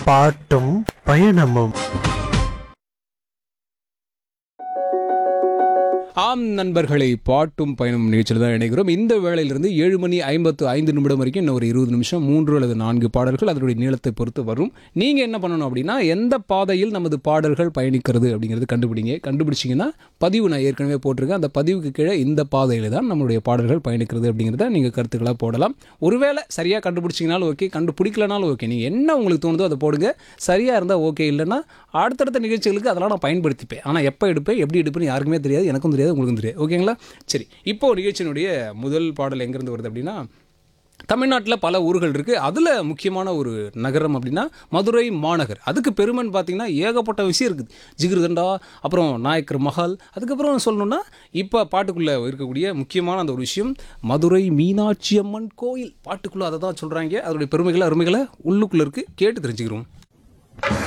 பாட்டும் பயணமும் ஆம் நண்பர்களை பாட்டும் பயணம் நிகழ்ச்சியில் தான் இணைகிறோம் இந்த வேளையிலிருந்து ஏழு மணி ஐம்பத்து ஐந்து நிமிடம் வரைக்கும் இன்னும் ஒரு இருபது நிமிஷம் மூன்று அல்லது நான்கு பாடல்கள் அதனுடைய நீளத்தை பொறுத்து வரும் நீங்கள் என்ன பண்ணணும் அப்படின்னா எந்த பாதையில் நமது பாடல்கள் பயணிக்கிறது அப்படிங்கிறது கண்டுபிடிங்க கண்டுபிடிச்சிங்கன்னா பதிவு நான் ஏற்கனவே போட்டிருக்கேன் அந்த பதிவுக்கு கீழே இந்த பாதையில் தான் நம்மளுடைய பாடல்கள் பயணிக்கிறது அப்படிங்கிறத நீங்கள் கருத்துக்களாக போடலாம் ஒருவேளை சரியாக கண்டுபிடிச்சிங்கனாலும் ஓகே கண்டுபிடிக்கலனாலும் ஓகே நீங்கள் என்ன உங்களுக்கு தோணுதோ அதை போடுங்க சரியாக இருந்தால் ஓகே இல்லைன்னா அடுத்தடுத்த நிகழ்ச்சிகளுக்கு அதெல்லாம் நான் பயன்படுத்திப்பேன் ஆனால் எப்போ எடுப்பேன் எப்படி எடுப்பேன்னு யாருக்குமே தெரியாது எனக்கும் தெரியாது உங்களுக்கும் தெரியாது ஓகேங்களா சரி இப்போ நிகழ்ச்சியினுடைய முதல் பாடல் எங்கேருந்து வருது அப்படின்னா தமிழ்நாட்டில் பல ஊர்கள் இருக்குது அதில் முக்கியமான ஒரு நகரம் அப்படின்னா மதுரை மாநகர் அதுக்கு பெருமைன்னு பார்த்தீங்கன்னா ஏகப்பட்ட விஷயம் இருக்குது ஜிகிருதண்டா அப்புறம் நாயக்கர் மஹால் அதுக்கப்புறம் சொல்லணும்னா இப்போ பாட்டுக்குள்ளே இருக்கக்கூடிய முக்கியமான அந்த ஒரு விஷயம் மதுரை மீனாட்சி அம்மன் கோயில் பாட்டுக்குள்ளே அதை தான் சொல்கிறாங்க அதோடைய பெருமைகளை அருமைகளை உள்ளுக்குள்ளே இருக்குது கேட்டு தெரிஞ்சுக்கிறோம்